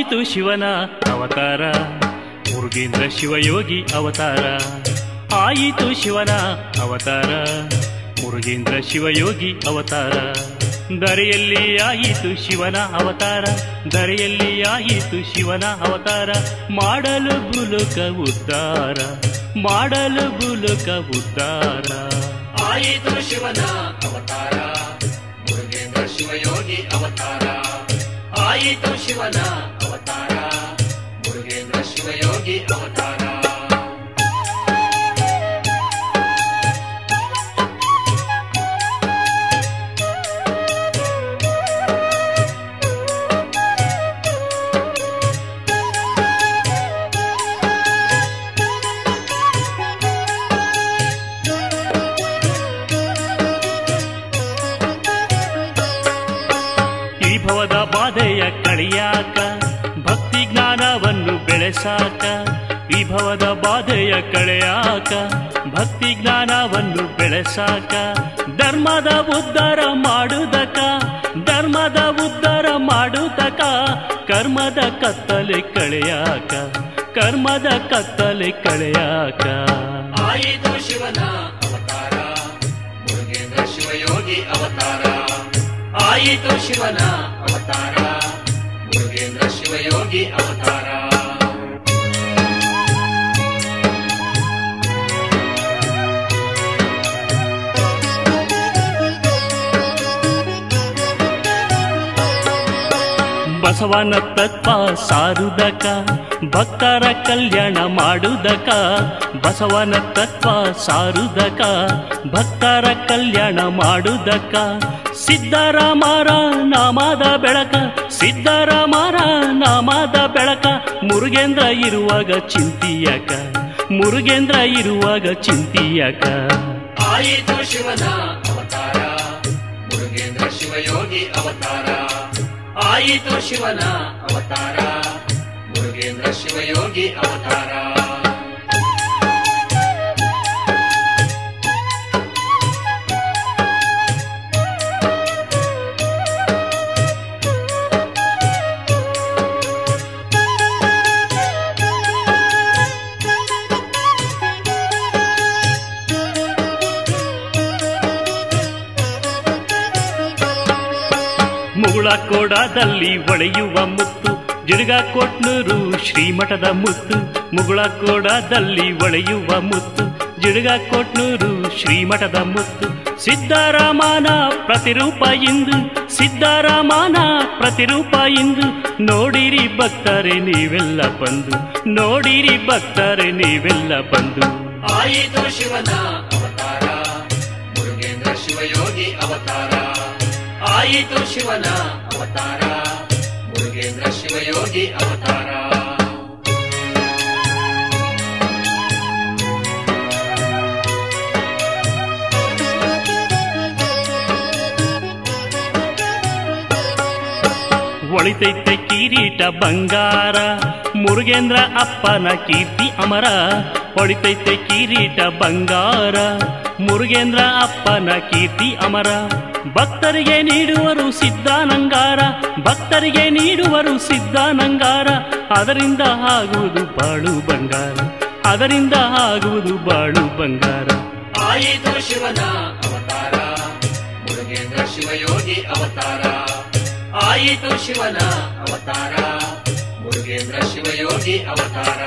ಆಯಿತು ಶಿವನ ಅವತಾರ ಮುರುಗೇಂದ್ರ ಶಿವಯೋಗಿ ಅವತಾರ ಆಯಿತು ಶಿವನ ಅವತಾರ ಮುರುಗೇಂದ್ರ ಶಿವಯೋಗಿ ಅವತಾರ ದರೆಯಲ್ಲಿ ಆಯಿತು ಶಿವನ ಅವತಾರ ದರೆಯಲ್ಲಿ ಆಯಿತು ಶಿವನ ಅವತಾರ ಮಾಡಲು ಬುಲುಕ ಉದ್ಧಾರ ಮಾಡಲು ಬುಲುಕ ಉದ್ಧಾರ ಆಯಿತು ಶಿವನ ಅವತಾರ ಮುರುಗೇಂದ್ರ ಶಿವಯೋಗಿ ಅವತಾರ ಆಯಿತು ಶಿವನ ಅವತಾರ ಮುರುಗೇಂದ್ರ ಶಿವಯೋಗಿ ಅವತಾರ ಈ ಭವದ ಬಾಧೆಯ ಕಳಿಯಾಕ ಭಕ್ತಿ ಜ್ಞಾನವನ್ನು ಬೆಳೆಸಾಕ ಈ ಭವದ ಬಾಧೆಯ ಕಳೆಯಾಕ ಭಕ್ತಿ ಜ್ಞಾನವನ್ನು ಬೆಳೆಸಾಕ ಧರ್ಮದ ಉದ್ಧಾರ ಮಾಡುವುದಕ ಧರ್ಮದ ಉದ್ಧಾರ ಮಾಡುವುದಕ ಕರ್ಮದ ಕತ್ತಲೆ ಕಳೆಯಾಕ ಕರ್ಮದ ಕತ್ತಲೆ ಕಳೆಯಾಕ ಆಯಿತು ಶಿವನ ಅವತಾರ ಮುರುಗೇಂದ್ರ ಶಿವಯೋಗಿ ಅವತಾರ ಆಯಿತು ಶಿವನ ಅವತಾರ ಮುರುಗೇಂದ್ರ ಶಿವಯೋಗಿ ಅವತಾರ ಬಸವನ ತತ್ವ ಸಾರುದಕ ಭಕ್ತರ ಕಲ್ಯಾಣ ಮಾಡುದಕ ಬಸವನ ತತ್ವ ಸಾರುದಕ ಭಕ್ತರ ಕಲ್ಯಾಣ ಮಾಡುದಕ ಸಿದ್ದರಾಮರ ನಾಮದ ಬೆಳಕ ಸಿದ್ದರಾಮರ ನಾಮದ ಬೆಳಕ ಮುರುಗೇಂದ್ರ ಇರುವಾಗ ಚಿಂತಿಯಕ ಮುರುಗೇಂದ್ರ ಇರುವಾಗ ಚಿಂತಿಯಕ ಆಯಿತು ಶಿವನ ಅವತಾರ ಮುರುಗೇಂದ್ರ ಶಿವಯೋಗಿ ಅವತಾರ ಆಯಿತು ಶಿವನ ಅವತಾರ ಮುರುಗೇಂದ್ರ ಶಿವಯೋಗಿ ಅವತಾರ ಮುಗುಳ ಕೋಡದಲ್ಲಿ ಒಳೆಯುವ ಮುತ್ತು ಜಿಡ್ಗ ಕೊಟ್ನೂರು ಶ್ರೀಮಠದ ಮುತ್ತು ಮುಗುಳ ಕೋಡದಲ್ಲಿ ಒಳೆಯುವ ಮುತ್ತು ಜಿಡ್ಗ ಕೊಟ್ನೂರು ಶ್ರೀಮಠದ ಮುತ್ತು ಸಿದ್ದರಾಮನ ಪ್ರತಿರೂಪ ಇಂದು ಸಿದ್ದರಾಮನ ಪ್ರತಿರೂಪ ಇಂದು ನೋಡಿರಿ ಭಕ್ತರೆ ನೀವೆಲ್ಲ ಬಂದು ನೋಡಿರಿ ಭಕ್ತರೆ ನೀವೆಲ್ಲ ಬಂದು ಆಯಿತು ಶಿವನ ಅವತಾರ ಮುರುಗೇಂದ್ರ ಶಿವಯೋಗಿ ಅವತಾರ ಆಯಿತು ಶಿವನ ಅವತಾರ ಮುರುಗೇಂದ್ರ ಶಿವಯೋಗಿ ಅವತಾರ ಒಳಿತೈತೆ ಕಿರೀಟ ಬಂಗಾರ ಮುರುಗೇಂದ್ರ ಅಪ್ಪನ ಕೀರ್ತಿ ಅಮರ ಒಳಿತೈತೆ ಕಿರೀಟ ಬಂಗಾರ ಮುರುಗೇಂದ್ರ ಅಪ್ಪನ ಕೀರ್ತಿ ಅಮರ ಭಕ್ತರಿಗೆ ನೀಡುವರು ಸಿದ್ಧಾನಂಗಾರ ಭಕ್ತರಿಗೆ ನೀಡುವರು ಸಿದ್ಧಾನಂಗಾರ ಅದರಿಂದ ಆಗುವುದು ಬಾಳು ಬಂಗಾರ ಅದರಿಂದ ಆಗುವುದು ಬಾಳು ಬಂಗಾರ ಆಯಿತು ಶಿವನ ಅವತಾರ ಮುರುಗೇಂದ್ರ ಶಿವಯೋಗಿ ಅವತಾರ ಆಯಿತು ಶಿವನ ಅವತಾರ ಮುರುಗೇಂದ್ರ ಶಿವಯೋಗಿ ಅವತಾರ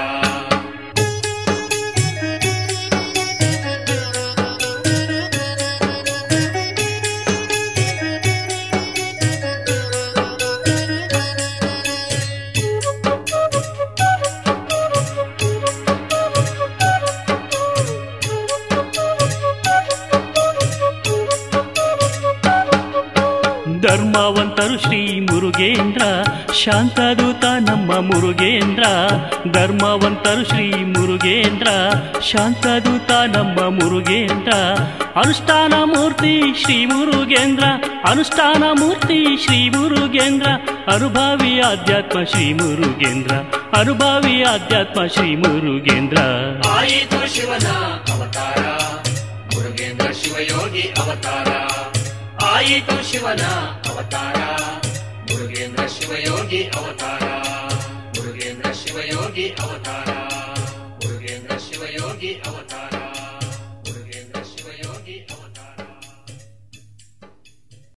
ಧರ್ಮವಂತರು ಶ್ರೀ ಮುರುಗೇಂದ್ರ ಶಾಂತದೂತ ನಮ್ಮ ಮುರುಗೇಂದ್ರ ಧರ್ಮವಂತರು ಶ್ರೀ ಮುರುಗೇಂದ್ರ ಶಾಂತದೂತ ನಮ್ಮ ಮುರುಗೇಂದ್ರ ಅನುಷ್ಠಾನ ಮೂರ್ತಿ ಶ್ರೀ ಮುರುಗೇಂದ್ರ ಅನುಷ್ಠಾನ ಮೂರ್ತಿ ಶ್ರೀ ಮುರುಗೇಂದ್ರ ಅನುಭಾವಿ ಆಧ್ಯಾತ್ಮ ಶ್ರೀ ಮುರುಗೇಂದ್ರ ಅನುಭಾವಿ ಆಧ್ಯಾತ್ಮ ಶ್ರೀ ಮುರುಗೇಂದ್ರ ಆಯಿತು ಶಿವನ ಅವತಾರ ಮುರುಗೇಂದ್ರ ಶಿವಯೋಗಿ ಅವತಾರ ಆಯಿತು ಶಿವನ ಅವತಾರ ಮುರುಗೇಂದ್ರ ಶಿವಯೋಗಿ ಅವತಾರ ಮುರುಗೇಂದ್ರ ಶಿವಯೋಗಿ ಅವತಾರ ಮುರುಗೇಂದ್ರ ಶಿವಯೋಗಿ ಅವತಾರ